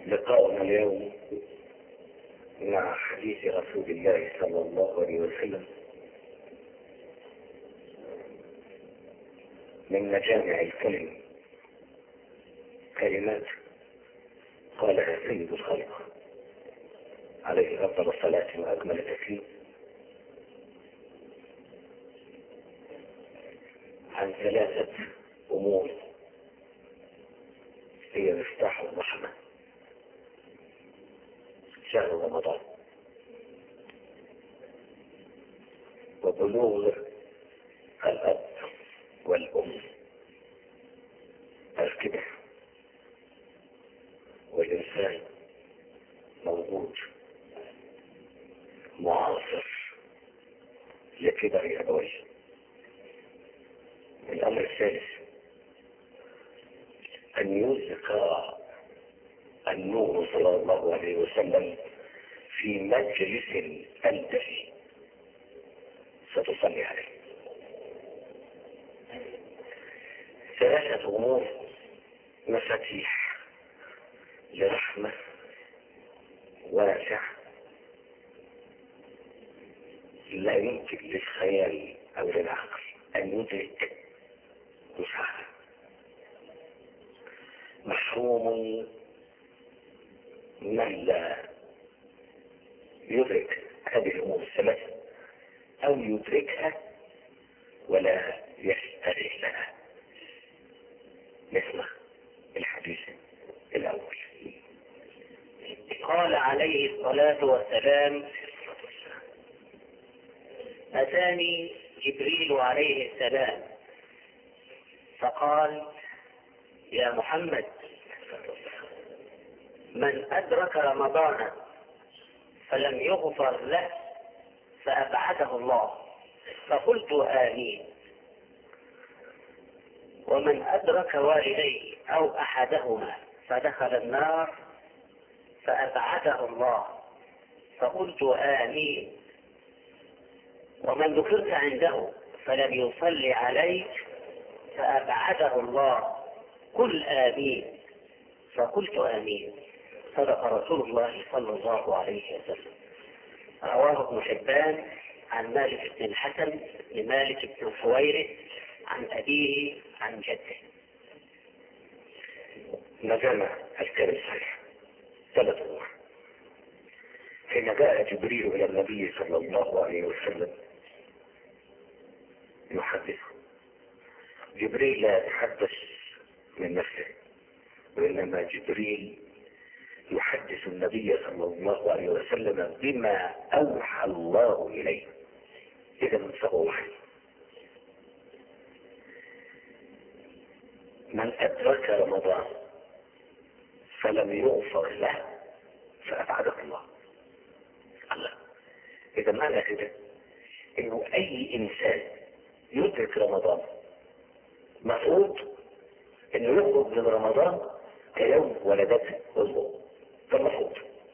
لقاؤنا اليوم مع حديث رسول الله صلى الله عليه وسلم من مجامع الكلم كلمات قالها سيد الخلق عليه أفضل الصلاة وأكمل التسليم عن ثلاثة أمور هي مفتاح الرحمة شهر رمضان وبلوغ الأب والأم الكبر والإنسان موجود معاصر لكبر أبويه الأمر الثالث أن يذكر النور صلى الله عليه وسلم في مجلس أنت فيه ستصلي عليه ثلاثة أمور مفاتيح لرحمة واسعة لا يمكن للخيال أو للعقل أن يدرك وسعها محروم من لا يدرك هذه الأمور الثلاثة أو يدركها ولا يسترح لها نسمع الحديث الأول قال عليه الصلاة والسلام أتاني جبريل عليه السلام فقال يا محمد من أدرك رمضان فلم يغفر له فأبعده الله فقلت آمين ومن أدرك والديه أو أحدهما فدخل النار فأبعده الله فقلت آمين ومن ذكرت عنده فلم يصلي عليك فأبعده الله قل آمين فقلت آمين صدق رسول الله صلى الله عليه وسلم رواه ابن حبان عن مالك بن الحسن لمالك بن الحويرث عن أبيه عن جده مجمع الكلم صحيح ثلاث أمور حين جاء جبريل إلى النبي صلى الله عليه وسلم يحدثه جبريل لا يتحدث من نفسه وإنما جبريل يحدث النبي صلى الله عليه وسلم بما أوحى الله إليه إذا من سبب وحي من أدرك رمضان فلم يغفر له فأبعده الله الله إذا معنى كده إنه أي إنسان يدرك رمضان مفروض إنه يخرج من رمضان كيوم ولدته أمه ده المفروض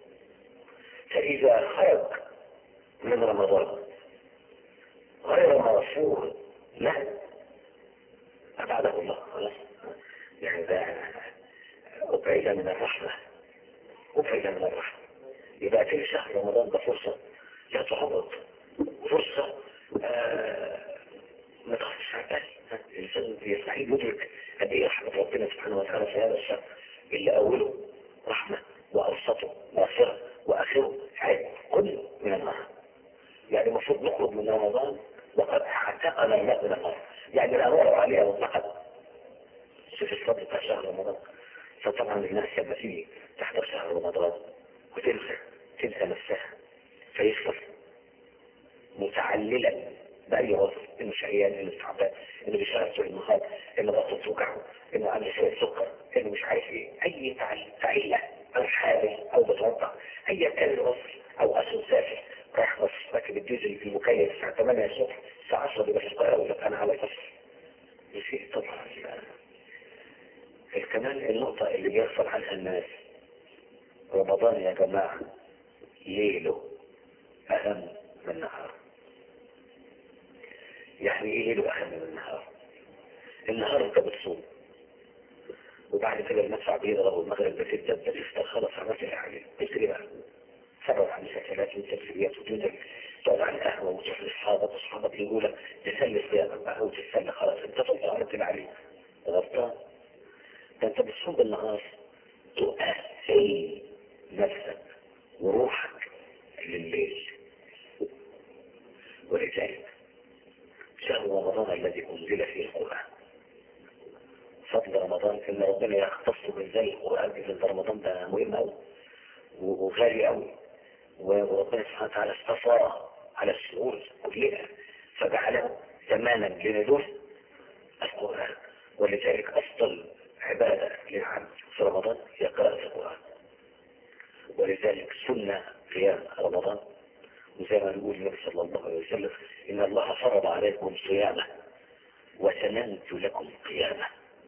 فإذا خرج من رمضان غير مغفور له أبعده الله خلاص يعني ده أبعد من الرحمة أبعد من الرحمة يبقى في شهر رمضان ده فرصة لا تعوض فرصة آه ما تخفش على بالي الإنسان يستحيل يدرك قد إيه رحمة ربنا سبحانه وتعالى في هذا الشهر اللي أوله رحمة وأوسطه مغفرة وآخره عيد كل من النهار يعني المفروض نخرج من رمضان وقد اعتقل الماء من النار يعني الأمر عليها مطلقا شوف الفضل بتاع شهر رمضان فطبعا الناس لما تيجي تحضر شهر رمضان وتنسى تنسى نفسها فيخسر متعللا بأي وصف إنه شقيان إنه تعبان إنه بيشتغل طول النهار إنه بطل توجعه إنه عنده شوية سكر إنه مش عارف إيه أي تعيلة أو حامل أو بتوضع أي كان الوصف أو أسل سافر رايح بس راكب الديزل في المكيف الساعة 8 الصبح الساعة 10 بيبقى في القاهرة يقول لك أنا على فصل يصير طبعا كمان النقطة اللي بيغفل عنها الناس رمضان يا جماعة ليله أهم من نهاره يعني ايه ليله أهم من النهار النهار انت بتصوم وبعد كده المدفع بيضرب والمغرب بتبدا بتفطر خلاص عملت اللي عليك تجري بقى سبب عن مسلسلات وتمثيليات وتدرك تقعد على القهوه وتروح لاصحابك واصحابك يقولوا لك تسلي صيامك بقى وتتسلى خلاص انت طلع عملت اللي عليك غلطان ده انت بتصوم بالنهار تؤهل نفسك وروحك لليل ولذلك شهر رمضان الذي انزل فيه القران فضل رمضان ان ربنا يختص بازاي القران في رمضان ده مهم قوي وغالي قوي وربنا سبحانه وتعالى اصطفى على الشهور كلها فجعله زمانا لنزول القران ولذلك افضل عباده للعبد في رمضان هي قراءه القران ولذلك سنه قيام رمضان وزي ما نقول النبي صلى الله عليه وسلم ان الله فرض عليكم صيامه وسننت لكم قيامه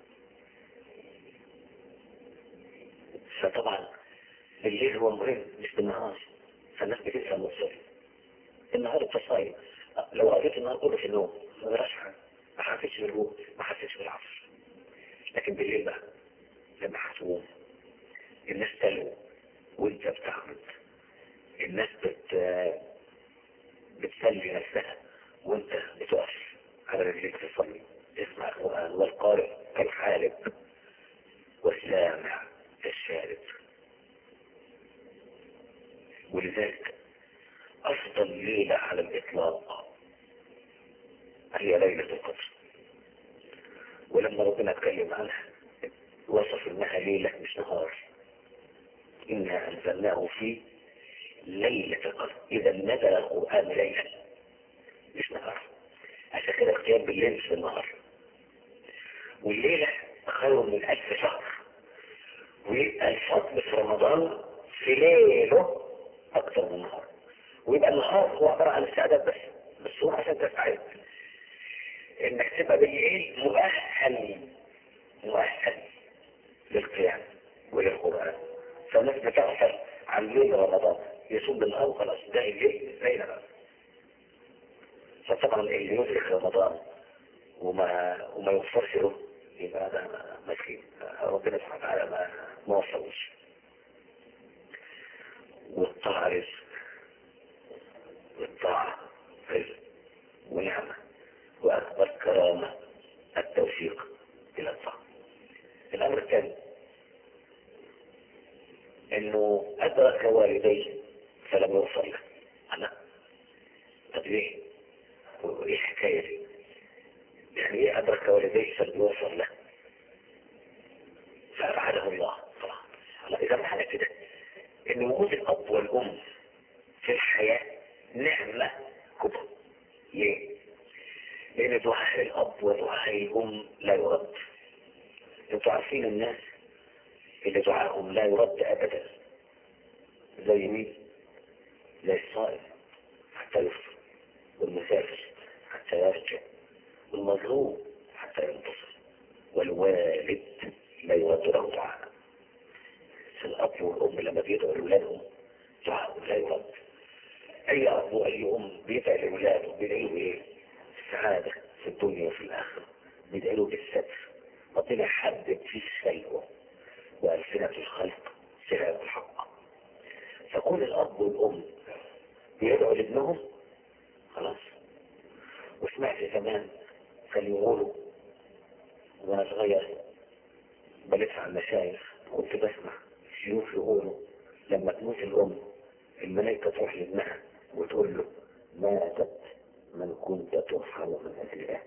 فطبعا الليل هو مهم مش بالنهار فالناس بتفهم الصيف النهار انت صايم لو قضيت النهار كله في النوم ما بلاش حاجه ما حسيتش بالجوع ما حسيتش بالعصر لكن بالليل بقى لما هتقوم الناس تلو وانت بتعبد الناس بت بتسلي نفسها وانت بتقف على رجليك تصلي تسمع القرآن والقارئ كالحالب والسامع كالشارب ولذلك أفضل ليلة على الإطلاق هي ليلة القدر ولما ربنا اتكلم عنها وصف انها ليلة مش نهار إنا أنزلناه في ليلة القدر إذا نزل القرآن ليلا مش نهار عشان كده اختيار بالليل مش بالنهار والليلة خير من ألف شهر ويبقى الفضل في رمضان في ليله أكثر من النهار ويبقى النهار هو عبارة عن استعداد بس بس هو عشان تستعد إنك تبقى بالليل مؤهل مؤهل للقيام وللقرآن فالناس بتغفل عن ليل رمضان يصوم بالنهار وخلاص ده الليل زي بقى فطبعا اللي يدرك رمضان وما وما يوفرش له يبقى ده مسكين ربنا سبحانه وتعالى ما ما وصلوش والطاعة رزق والطاعة رزق ونعمة وأكبر كرامة التوفيق إلى الطاعة الأمر الثاني إنه أدرك والديه فلم يوصل له أنا طب ليه؟ وإيه الحكاية دي؟ يعني إيه أدرك والديه فلم يوصل له؟ فأبعده الله طبعا الله إذا معنى كده إن وجود الأب والأم في الحياة نعمة كبرى ليه؟ لأن دعاء الأب ودعاء الأم لا يرد انتوا عارفين الناس اللي دعائهم لا يرد أبدا زي مين؟ زي الصائم حتى يفطر والمسافر حتى يرجع والمظلوم حتى ينتصر والوالد لا يرد له دعاء الأب والأم لما بيدعوا لأولادهم دعاءهم لا يرد أي أب وأي أم بيدعي لأولاده بيدعي له إيه؟ السعادة في الدنيا وفي الآخرة بيدعي له بالستر ربنا يحبب فيه خيره وألسنة الخلق سرعة الحق فكون الأب والأم بيدعوا لابنهم خلاص وسمعت زمان كانوا يقولوا وأنا صغير بلف على المشايخ كنت بسمع شيوخ يقولوا لما تموت الأم الملائكة تروح لابنها وتقول له ماتت من كنت ترحم من أجلها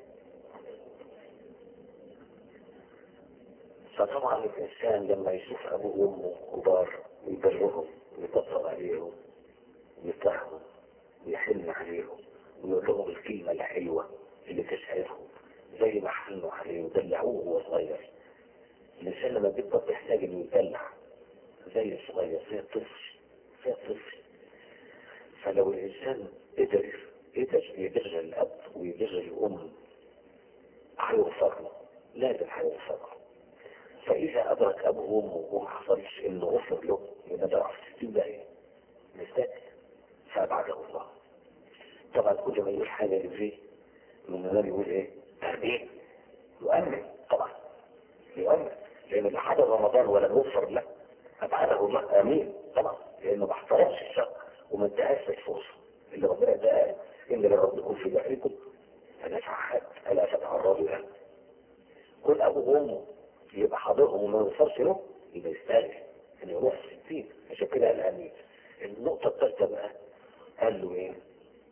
فطبعا الإنسان لما يشوف أبوه وأمه كبار يبرهم ويطبطب عليهم ويطعهم ويحن عليهم ويقول لهم الكلمة الحلوة اللي تسعدهم زي ما حنوا عليه ودلعوه وهو صغير الإنسان لما بيكبر بيحتاج إنه يدلع زي الصغير زي الطفل زي الطفل فلو الإنسان قدر قدر يبر الأب ويبر الأم هيغفر له لازم هيغفر له فإذا أدرك أبوه وأمه وما حصلش إنه غفر له يبقى ده في 60 دقيقة مستقبل فأبعده الله طبعا كل ما يقول حاجة لزيه من النبي يقول إيه؟ تربية يؤمن طبعا يؤمن لأن اللي حضر رمضان ولم يغفر له أبعده الله آمين طبعا لأنه ما احترمش الشر وما انتهاش الفرصة اللي ربنا ده إن لربكم في بحركم فنفعت ألا تتعرضوا له كل أبو وأمه يبقى حاضرهم وما يغفرش له يبقى يستاهل إنه يروح ستين عشان كده قال آمين النقطة الثالثة بقى قال له إيه؟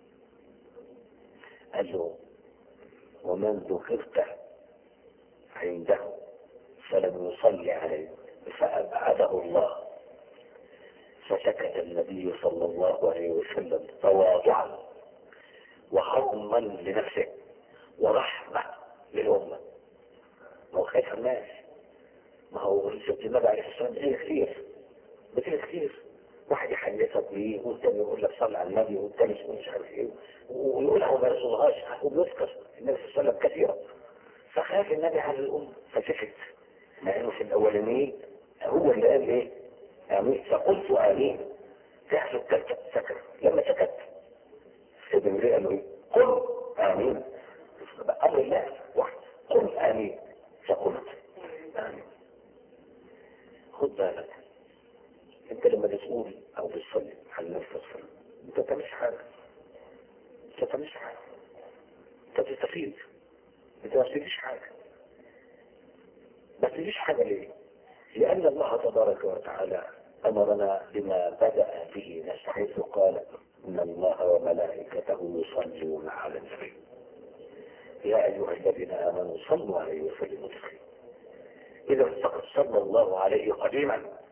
قال له ومن ذكرت عنده فلم يصلي عليه فأبعده الله فسكت النبي صلى الله عليه وسلم تواضعا وحظما لنفسه ورحمة للأمة ما هو خايف الناس ما هو ست النبي عليه الصلاة والسلام زي كتير بكده كتير واحد يحدثك بيه والتاني يقول لك صلي على النبي والتاني يقول مش عارف ايه ويقولها وما يرسلهاش وبيذكر النبي صلى الله عليه وسلم كثيرا فخاف النبي على الأمة فسكت مع انه في الاولانيين هو اللي قال ايه امين فقلت امين تحسب سكت سكت لما سكت سيدنا النبي قال له ايه قل امين امر الله واحد قل امين فقلت امين خد بالك انت لما تقول او بتصلي على النبي صلى الله عليه وسلم انت ما تعملش حاجه انت ما تعملش حاجه انت بتستفيد انت ما بتستفيدش حاجه بس ليش حاجة ليه لأن الله تبارك وتعالى أمرنا بما بدأ به نفسه حيث قال إن الله وملائكته يصلون على النبي يا أيها الذين آمنوا صلوا عليه وسلموا تسليما إذا فقد صلى الله عليه قديما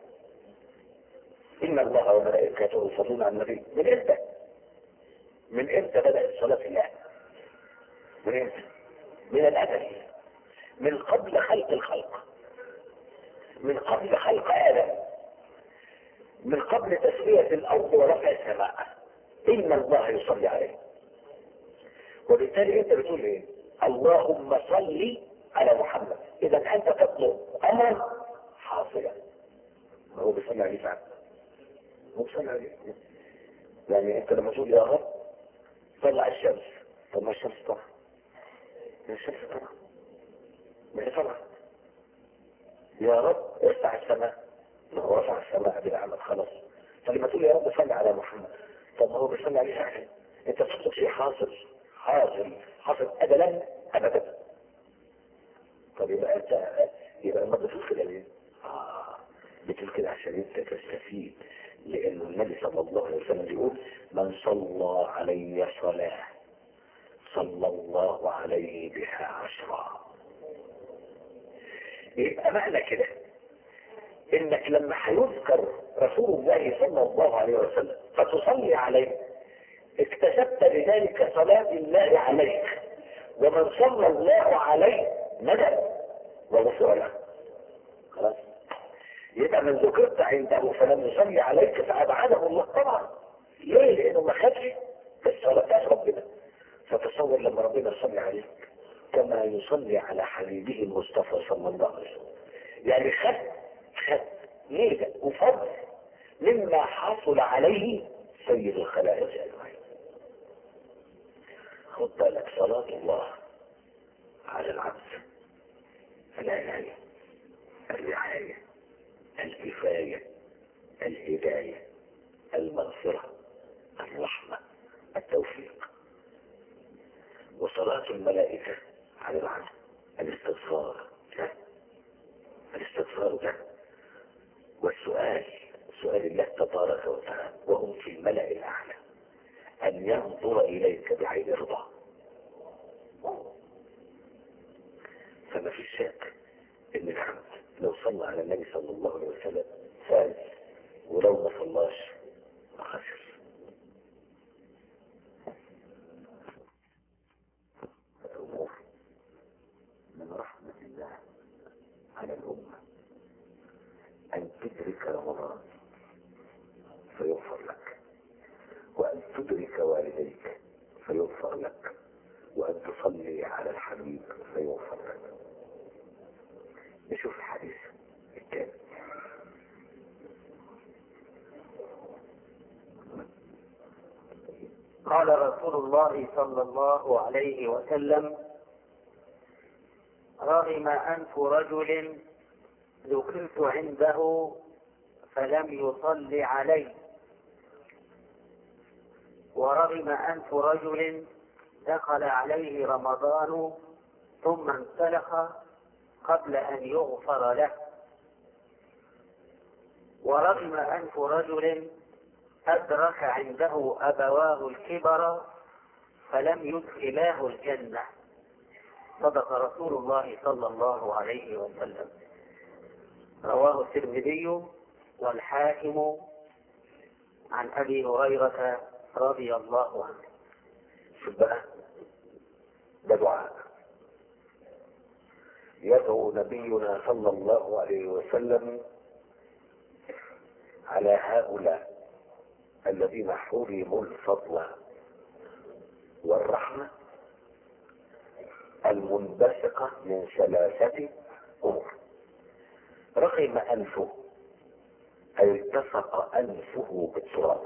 إن الله وملائكته يصلون على النبي من إمتى؟ من إمتى بدأت الصلاة في الله؟ من إمتى؟ من الأزل من قبل خلق الخلق من قبل خلق آدم من قبل تسوية الأرض ورفع السماء إن الله يصلي عليه وبالتالي أنت بتقول إيه اللهم صل على محمد إذا أنت تطلب أمر حاصلا ما هو بيصلي عليه فعلا هو بيصلي عليه يعني أنت لما تقول يا رب طلع الشمس طب ما الشمس طلع الشمس طلع ما هي طلع يا رب ارفع السماء ما هو رفع السماء بالعمل خلاص فلما تقول يا رب صل على محمد طب ما هو بيصلي عليه فعلا انت تطلب شيء حاصل حاصل حاصل ابدا ابدا طب يبقى انت يبقى لما بتقول كده ليه؟ اه بتقول كده عشان انت تستفيد لان النبي صلى الله عليه وسلم بيقول من صلى علي صلاه صلى الله عليه بها عشرا يبقى معنى كده انك لما هيذكر رسول الله صلى الله عليه وسلم فتصلي عليه اكتسبت بذلك صلاة الله عليك ومن صلى الله عليه ندم وغفر له خلاص يبقى من ذكرت عنده فلم يصلي عليك فأبعده الله طبعا ليه؟ لأنه ما خدش الصلاة بتاعت ربنا فتصور لما ربنا يصلي عليك كما يصلي على حبيبه المصطفى صلى الله عليه وسلم يعني خد خد ميزة وفضل مما حصل عليه سيد الخلائق أجمعين خد بالك صلاة الله على العبد العناية الرعاية الكفاية الهداية المغفرة الرحمة التوفيق وصلاة الملائكة على العبد الاستغفار ده الاستغفار ده والسؤال سؤال الله تبارك وتعالى وهم في الملأ الأعلى أن ينظر إليك بعين رضا فما في شك إن العبد لو صلى على النبي صلى الله عليه وسلم فاز ولو ما صلاش ما خسر الأمور من رحمة الله على الأمة أن تدرك رمضان فيغفر لك وأن تدرك والديك فيغفر لك وأن تصلي على الحبيب فيغفر لك نشوف الحديث الثاني قال رسول الله صلى الله عليه وسلم رغم أنف رجل ذكرت عنده فلم يصل علي ورغم أنف رجل دخل عليه رمضان ثم انسلخ قبل أن يغفر له ورغم أنف رجل أدرك عنده أبواه الكبر فلم يدخلاه الجنة صدق رسول الله صلى الله عليه وسلم رواه الترمذي والحاكم عن أبي هريرة رضي الله عنه شوف بقى ده دعاء يدعو نبينا صلى الله عليه وسلم على هؤلاء الذين حرموا الفضل والرحمة المنبثقة من ثلاثة أمور رغم أنفه أي التصق أنفه بالتراب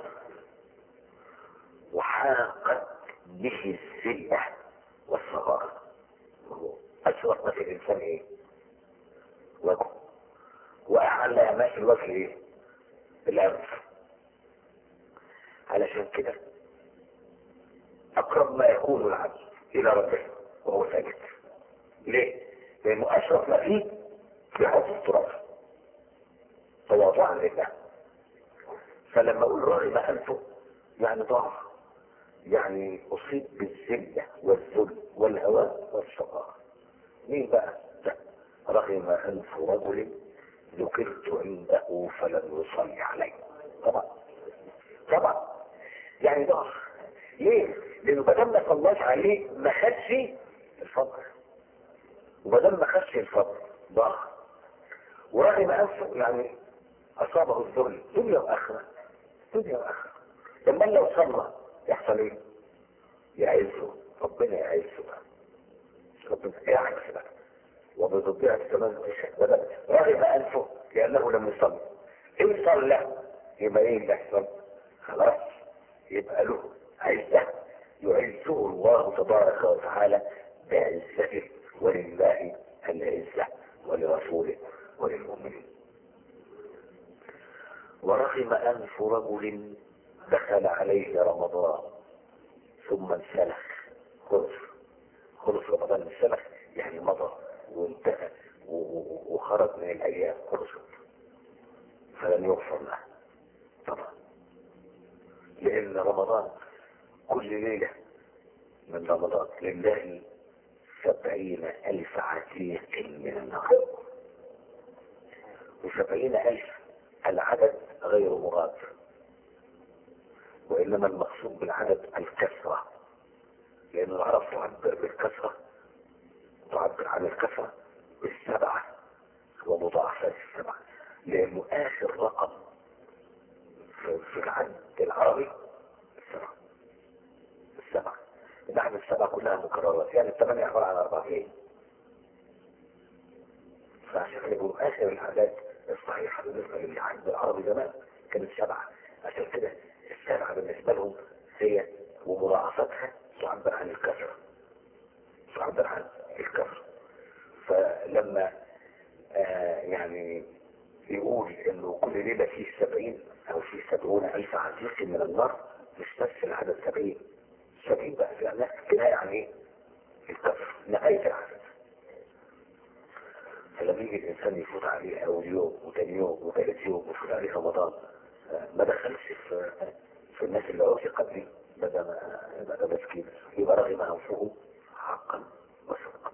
وحاقت به الذلة والصغار أسوأ ما في الإنسان إيه؟ وجهه وأعلى ما في الوجه إيه؟ الأنف علشان كده أقرب ما يكون العبد إلى ربه وهو ساجد ليه؟ لأنه أشرف ما فيه بحط التراب تواضعا لله فلما أقول رغم أنفه يعني ضعف يعني أصيب بالذلة والذل والهوان والشقاء مين بقى ده رغم أنف رجل ذكرت عنده فلم يصلي عليه طبعا طبعا يعني ضعف ليه؟ لأنه بدل ما صلاش عليه ما خدش الفضل وبدل ما خدش الفضل ضعف ورغم أنفه يعني أصابه الذل دنيا وآخرة دنيا وآخرة لما لو صلى يحصل ايه؟ يعزه ربنا يعزه بقى ربنا يعكس بقى وبتضيع السماء بدل رغم أنفه لأنه لم يصلي إن صلى يبقى إيه اللي يحصل؟ خلاص يبقى له عزة يعزه الله تبارك وتعالى بعزته ولله العزة ولرسوله وللمؤمنين ورغم أنف رجل دخل عليه رمضان ثم انسلخ خلص خلص رمضان انسلخ يعني مضى وانتهى وخرج من الأيام خلصت فلن يغفر له طبعا لأن رمضان كل ليلة من رمضان لله سبعين ألف عتيق من النار وسبعين ألف العدد غير مراد وإنما المقصود بالعدد الكثرة لأن العرب تعبر بالكثرة تعبر عن الكثرة بالسبعة ومضاعفات السبعة لأنه آخر رقم في العد العربي السبعة السبعة نحن السبعة كلها مكررات يعني الثمانية عبارة عن أربعتين فعشان كده يقولوا آخر العادات الصحيحة بالنسبة للعد العربي زمان كانت سبعة عشان كده السبعة بالنسبة لهم هي ومضاعفتها تعبر عن الكثرة تعبر عن الكثرة فلما آه يعني يقول انه كل ليلة فيه سبعين او فيه سبعون الف عتيق من النار مش بس العدد سبعين سبعين بقى في الناس كده يعني الكثرة نهاية العدد فلما يجي الانسان يفوت عليه اول يوم وثاني يوم وثالث يوم ويفوت عليه رمضان ما دخلش في في الناس اللي عوثقت دي بدل ما يبقى مسكين يبقى رغم انفه حقا وصدقا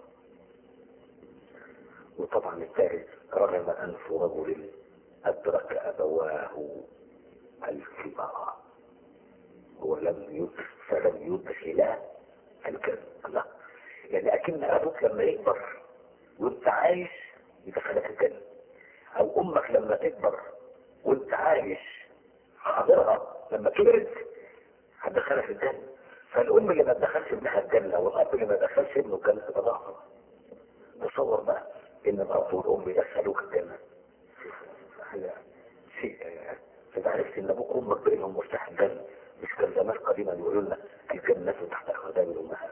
وطبعا الثالث رغم انف رجل ادرك ابواه الكبار ولم يدخل فلم يدخلا الجنة الله يعني اكن ابوك لما يكبر وانت عايش يدخلك الجنة او امك لما تكبر وانت عايش حاضرها لما كبرت هتدخلك الجنة فالام اللي ما تدخلش ابنها الجنة والاب اللي ما دخلش ابنه الجنة تضاعف تصور بقى ان الاب والام يدخلوك الجنة هذا شيء انت عرفت ان ابوك وامك بينهم مفتاح الجنة مش كان زمان قديما يقولوا لنا الجنة تحت اقدام الامهات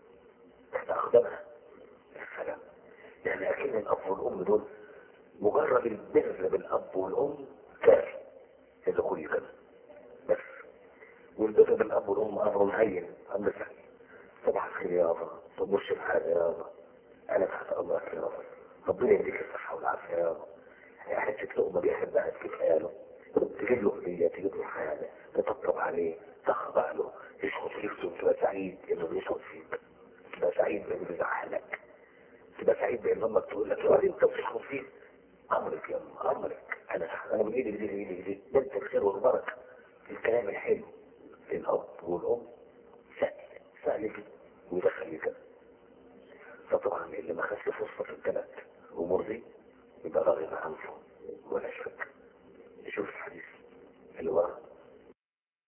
تحت اقدامها يا سلام يعني اكيد الاب والام دول مجرد مجرد البر بالاب والام كافي لدخول الجنه بس والبر بالاب والام امر هين امر سهل صباح الخير يابا تبص في حاجه يابا انا تحت امرك يابا ربنا يديك الصحه والعافيه يابا حته لقمه بيحبها تجيبها له تجيب له هديه تجيب له حاجه تطبطب عليه تخضع له يشخص فيك تبقى سعيد انه بيشخص فيك تبقى سعيد بانه بيزعلك تبقى سعيد بان امك تقول لك يا انت بتشخص فيك امرك يا ام امرك انا انا بايدي بايدي بايدي بايدي ده الخير والبركه الكلام الحلو للاب والام